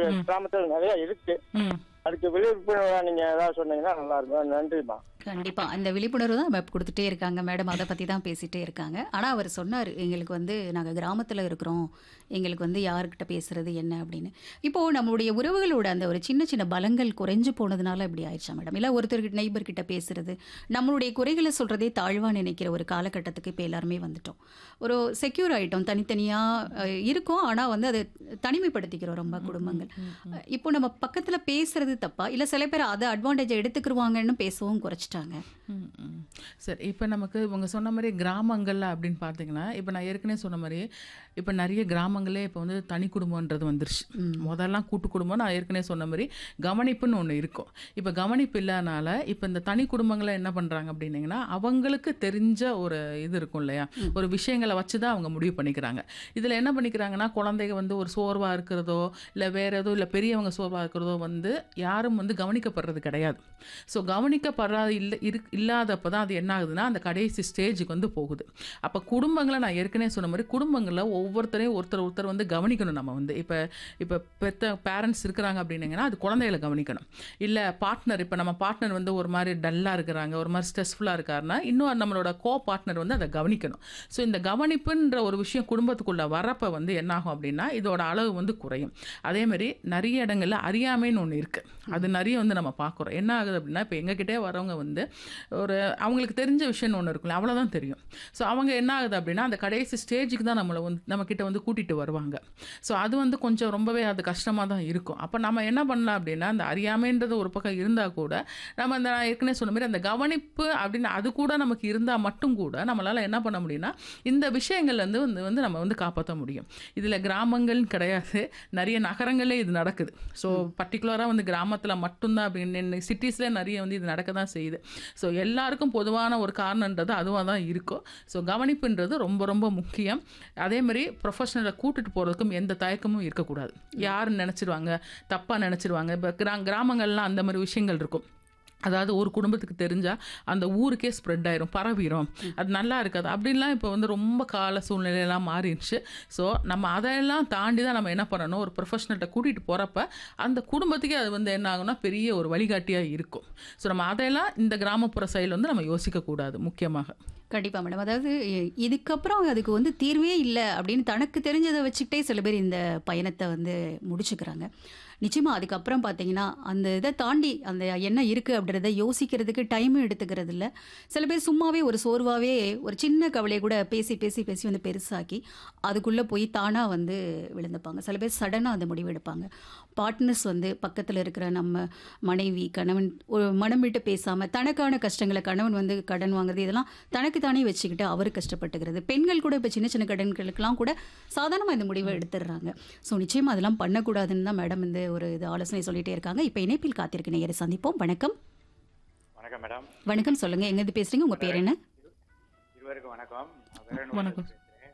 கிராமத்துல நிறைய இருக்கு ம் அதுக்கு விழிப்புணர்வா நீங்க ஏதாவது சொன்னீங்கன்னா நல்லா இருக்கும் நன்றிம்மா கண்டிப்பா அந்த விழிப்புணர்வு தான் மேப் கொடுத்துட்டே இருக்காங்க மேடம் அதை பத்தி தான் பேசிட்டே இருக்காங்க ஆனா அவர் சொன்னார் எங்களுக்கு வந்து நாங்க கிராமத்துல இருக்கிறோம் எங்களுக்கு வந்து யாருக்கிட்ட பேசுறது என்ன அப்படின்னு இப்போ நம்மளுடைய உறவுகளோட அந்த ஒரு சின்ன சின்ன பலங்கள் குறைஞ்சு போனதுனால இப்படி ஆயிடுச்சா மேடம் இல்ல ஒருத்தர் நெய்பர் கிட்ட பேசுறது நம்மளுடைய குறைகளை சொல்றதே தாழ்வா நினைக்கிற ஒரு காலகட்டத்துக்கு இப்போ எல்லாருமே வந்துட்டோம் ஒரு செக்யூர் ஆயிட்டோம் தனித்தனியா அஹ், இருக்கோம் ஆனா வந்து அதை தனிமைப்படுத்திக்கிறோம் ரொம்ப குடும்பங்கள் இப்போ நம்ம பக்கத்துல பேசுறது தப்பா இல்ல சில பேர் அதை அட்வான்டேஜ் எடுத்துக்கிருவாங்கன்னு பேசவும் குறைச்சிட்டாங்க ம், ம். சரி இப்போ நமக்கு இவங்க சொன்ன மாதிரி கிராமங்கள்ல அப்படின்னு பார்த்தீங்கன்னா இப்போ நான் ஏற்கனவே சொன்ன மாதிரி இப்போ நிறைய கிராமங்களே இப்போ வந்து தனி குடும்பம்ன்றது வந்துருச்சு முதல்லாம் கூட்டு குடும்பம் நான் ஏற்கனவே சொன்ன மாதிரி கவனிப்புன்னு ஒன்று இருக்கும் இப்போ கவனிப்பு இல்லாதனால இப்போ இந்த தனி குடும்பங்களை என்ன பண்ணுறாங்க அப்படின்னீங்கன்னா அவங்களுக்கு தெரிஞ்ச ஒரு இது இருக்கும் இல்லையா ஒரு விஷயங்களை வச்சு தான் அவங்க முடிவு பண்ணிக்கிறாங்க இதில் என்ன பண்ணிக்கிறாங்கன்னா குழந்தைங்க வந்து ஒரு சோர்வாக இருக்கிறதோ இல்லை வேற ஏதோ இல்லை பெரியவங்க சோர்வாக இருக்கிறதோ வந்து யாரும் வந்து கவனிக்கப்படுறது கிடையாது ஸோ கவனிக்கப்படுறது இல்லை இரு இல்லாதப்போ தான் அது என்ன ஆகுதுன்னா அந்த கடைசி ஸ்டேஜுக்கு வந்து போகுது அப்போ குடும்பங்களை நான் ஏற்கனவே சொன்ன மாதிரி குடும்பங்களில் ஒவ்வொருத்தரையும் ஒருத்தர் ஒருத்தர் வந்து கவனிக்கணும் நம்ம வந்து இப்போ இப்போ பெத்த பேரண்ட்ஸ் இருக்கிறாங்க அப்படின்னீங்கன்னா அது குழந்தைகளை கவனிக்கணும் இல்லை பார்ட்னர் இப்போ நம்ம பார்ட்னர் வந்து ஒரு மாதிரி டல்லாக இருக்கிறாங்க ஒரு மாதிரி ஸ்ட்ரெஸ்ஃபுல்லாக இருக்காருன்னா இன்னும் நம்மளோட கோ பார்ட்னர் வந்து அதை கவனிக்கணும் ஸோ இந்த கவனிப்புன்ற ஒரு விஷயம் குடும்பத்துக்குள்ளே வரப்போ வந்து என்னாகும் அப்படின்னா இதோட அளவு வந்து குறையும் அதே மாதிரி நிறைய இடங்கள்ல அறியாமைன்னு ஒன்று இருக்குது அது நிறைய வந்து நம்ம பார்க்குறோம் என்ன ஆகுது அப்படின்னா இப்போ எங்ககிட்டே வரவங்க வந்து ஒரு அவங்களுக்கு தெரிஞ்ச விஷயம்னு ஒன்று இருக்குல்ல அவ்வளோதான் தெரியும் ஸோ அவங்க என்ன ஆகுது அப்படின்னா அந்த கடைசி ஸ்டேஜுக்கு தான் நம்மளை வந்து நம்மக்கிட்ட வந்து கூட்டிகிட்டு வருவாங்க ஸோ அது வந்து கொஞ்சம் ரொம்பவே அது கஷ்டமாக தான் இருக்கும் அப்போ நம்ம என்ன பண்ணலாம் அப்படின்னா அந்த அறியாமைன்றது ஒரு பக்கம் இருந்தால் கூட நம்ம அந்த நான் ஏற்கனவே சொன்ன மாதிரி அந்த கவனிப்பு அப்படின்னு அது கூட நமக்கு இருந்தால் மட்டும் கூட நம்மளால் என்ன பண்ண முடியும்னா இந்த விஷயங்கள்லேருந்து வந்து வந்து நம்ம வந்து காப்பாற்ற முடியும் இதில் கிராமங்கள்னு கிடையாது நிறைய நகரங்களே இது நடக்குது ஸோ பர்டிகுலராக வந்து கிராமத்தில் மட்டும்தான் அப்படின்னு சிட்டிஸில் நிறைய வந்து இது நடக்க தான் செய்யுது ஸோ எல்லாருக்கும் பொதுவான ஒரு காரணன்றது அதுவாக தான் இருக்கும் ஸோ கவனிப்புன்றது ரொம்ப ரொம்ப முக்கியம் அதே மாதிரி ப்ரொஃபஷனலை கூட்டிட்டு போகிறதுக்கும் எந்த தயக்கமும் இருக்கக்கூடாது யாருன்னு நினச்சிருவாங்க தப்பாக நினச்சிருவாங்க இப்போ கிரா கிராமங்கள்லாம் அந்த மாதிரி விஷயங்கள் இருக்கும் அதாவது ஒரு குடும்பத்துக்கு தெரிஞ்சால் அந்த ஊருக்கே ஸ்ப்ரெட் ஆயிரும் பரவிடும் அது நல்லா இருக்காது அப்படின்லாம் இப்போ வந்து ரொம்ப கால சூழ்நிலையெல்லாம் மாறிடுச்சு ஸோ நம்ம அதையெல்லாம் தாண்டி தான் நம்ம என்ன பண்ணணும் ஒரு ப்ரொஃபஷனல்கிட்ட கூட்டிகிட்டு போகிறப்ப அந்த குடும்பத்துக்கே அது வந்து என்ன ஆகும்னா பெரிய ஒரு வழிகாட்டியாக இருக்கும் ஸோ நம்ம அதையெல்லாம் இந்த கிராமப்புற சைடில் வந்து நம்ம யோசிக்கக்கூடாது முக்கியமாக கண்டிப்பா மேடம் அதாவது இ- இதுக்கப்புறம் அதுக்கு வந்து தீர்வே இல்லை அப்படின்னு தனக்கு தெரிஞ்சதை வச்சுக்கிட்டே சில பேர் இந்த பயணத்தை வந்து முடிச்சுக்கிறாங்க நிச்சயமா அதுக்கப்புறம் பார்த்தீங்கன்னா அந்த இதை தாண்டி அந்த என்ன இருக்கு அப்படின்றத யோசிக்கிறதுக்கு டைமும் எடுத்துக்கிறது இல்ல சில பேர் சும்மாவே ஒரு சோர்வாவே ஒரு சின்ன கவலையை கூட பேசி பேசி பேசி வந்து பெருசாக்கி அதுக்குள்ள போய் தானா வந்து விழுந்துப்பாங்க சில பேர் சடனா அந்த முடிவு எடுப்பாங்க பார்ட்னர்ஸ் வந்து பக்கத்துல இருக்கிற நம்ம மனைவி கணவன் ஒரு மனம் விட்டு பேசாம தனக்கான கஷ்டங்களை கணவன் வந்து கடன் வாங்குறது இதெல்லாம் தனக்கு தானே வச்சுக்கிட்டு அவர் கஷ்டப்பட்டுக்கிறது பெண்கள் கூட இப்போ சின்ன சின்ன கடன்களுக்கெல்லாம் கூட சாதாரணமாக இந்த முடிவை எடுத்துடுறாங்க ஸோ நிச்சயமா அதெல்லாம் பண்ணக்கூடாதுன்னு தான் மேடம் இந்த ஒரு இது ஆலோசனை சொல்லிட்டே இருக்காங்க இப்போ இணைப்பில் காத்திருக்க நேயரை சந்திப்போம் வணக்கம் வணக்கம் மேடம் வணக்கம் சொல்லுங்க எங்கேருந்து பேசுறீங்க உங்க பேர் என்ன இருவருக்கும் வணக்கம் நான் வேறனூர்ல வணக்கம். இருந்து பேசுறேன்.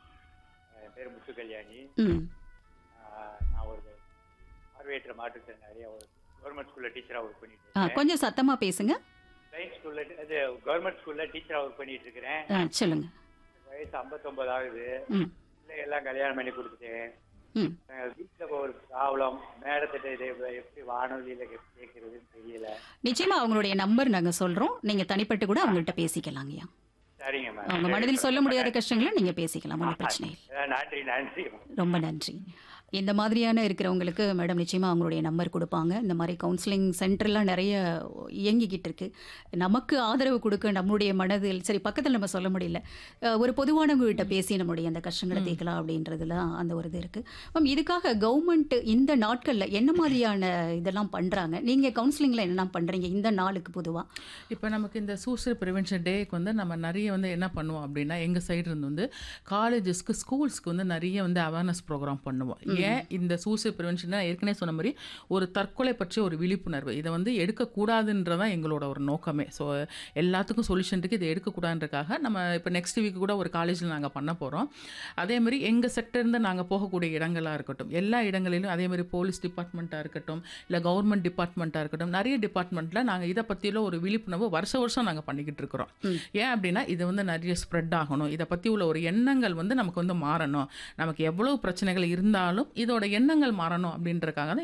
என் பேர் முத்து கல்யாணி ம் ஆஹ் நான் ஒரு பார்வையற்ற மாற்றுத்திறனாளி ஒரு கவர்மெண்ட் ஸ்கூல்ல டீச்சரா ஒர்க் பண்ணிட்டு ஆ, இருக்கேன் கொஞ்சம் சத்தமா பேசுங்க சயின்ஸ் ஸ்கூல்ல இது கவர்மெண்ட் ஸ்கூல்ல டீச்சரா ஒர்க் பண்ணிட்டு இருக்கிறேன் ஆ, சொல்லுங்க வயசு 59 ஆகுது ம் பிள்ளைகள்லாம் கல்யாணம் பண்ணி கொடுத்துட்டேன் ம் அஹ் வீட்டுல ஒரு ப்ராப்ளம் மேடத்திட்ட இதை எப்படி வானொலியில கேட்கறதுன்னு தெரியல நிச்சயமா அவங்களுடைய நம்பர் நாங்க சொல்றோம் நீங்க தனிப்பட்டு கூட அவங்கள்ட்ட பேசிக்கலாங்கய்யா சரிங்க அவங்க மனதில் சொல்ல முடியாத கஷ்டங்களை நீங்க பேசிக்கலாம் ஒன்றும் பிரச்சனை இல்லை மேம் நன்றி நன்றி ரொம்ப நன்றி இந்த மாதிரியான இருக்கிறவங்களுக்கு மேடம் நிச்சயமாக அவங்களுடைய நம்பர் கொடுப்பாங்க இந்த மாதிரி கவுன்சிலிங் சென்டர்லாம் நிறைய இயங்கிக்கிட்டு இருக்கு நமக்கு ஆதரவு கொடுக்க நம்மளுடைய மனதில் சரி பக்கத்தில் நம்ம சொல்ல முடியல அஹ் ஒரு பொதுவானவங்ககிட்ட பேசி நம்மளுடைய அந்த கஷ்டங்களை தீர்க்கலாம் அப்படின்றதுலாம் அந்த ஒரு இது இருக்குது மேம் இதுக்காக கவர்மெண்ட் இந்த நாட்களில் என்ன மாதிரியான இதெல்லாம் பண்ணுறாங்க நீங்கள் கவுன்சிலிங்கில் என்னெல்லாம் பண்ணுறீங்க இந்த நாளுக்கு பொதுவாக இப்போ நமக்கு இந்த சூசைட் ப்ரிவென்ஷன் டேக்கு வந்து நம்ம நிறைய வந்து என்ன பண்ணுவோம் அப்படின்னா எங்கள் சைடு இருந்து வந்து காலேஜஸ்க்கு ஸ்கூல்ஸ்க்கு வந்து நிறைய வந்து அவேர்னஸ் ப்ரோக்ராம் பண்ணுவோம் ஏன் இந்த சூசைட் ப்ரிவென்ஷன் ஏற்கனவே சொன்ன மாதிரி ஒரு தற்கொலை பற்றிய ஒரு விழிப்புணர்வு இதை வந்து எடுக்கக்கூடாதுன்றதான் எங்களோட ஒரு நோக்கமே ஸோ எல்லாத்துக்கும் சொல்யூஷன் இருக்குது இதை எடுக்கக்கூடாதுன்றக்காக நம்ம இப்போ நெக்ஸ்ட் வீக் கூட ஒரு காலேஜில் நாங்கள் பண்ண போகிறோம் அதே மாதிரி எங்கள் செக்டர்ந்து நாங்கள் போகக்கூடிய இடங்களாக இருக்கட்டும் எல்லா இடங்களிலும் அதே மாதிரி போலீஸ் டிபார்ட்மெண்ட்டாக இருக்கட்டும் இல்லை கவர்மெண்ட் டிபார்ட்மெண்ட்டாக இருக்கட்டும் நிறைய டிபார்ட்மெண்ட்டில் நாங்கள் இதை பற்றியுள்ள ஒரு விழிப்புணர்வு வருஷ வருஷம் நாங்கள் பண்ணிக்கிட்டு இருக்கிறோம் ஏன் அப்படின்னா இது வந்து நிறைய ஸ்ப்ரெட் ஆகணும் இதை பற்றி உள்ள ஒரு எண்ணங்கள் வந்து நமக்கு வந்து மாறணும் நமக்கு எவ்வளவு பிரச்சனைகள் இருந்தாலும் இதோட எண்ணங்கள் மாறணும் அப்படின்றக்காக தான்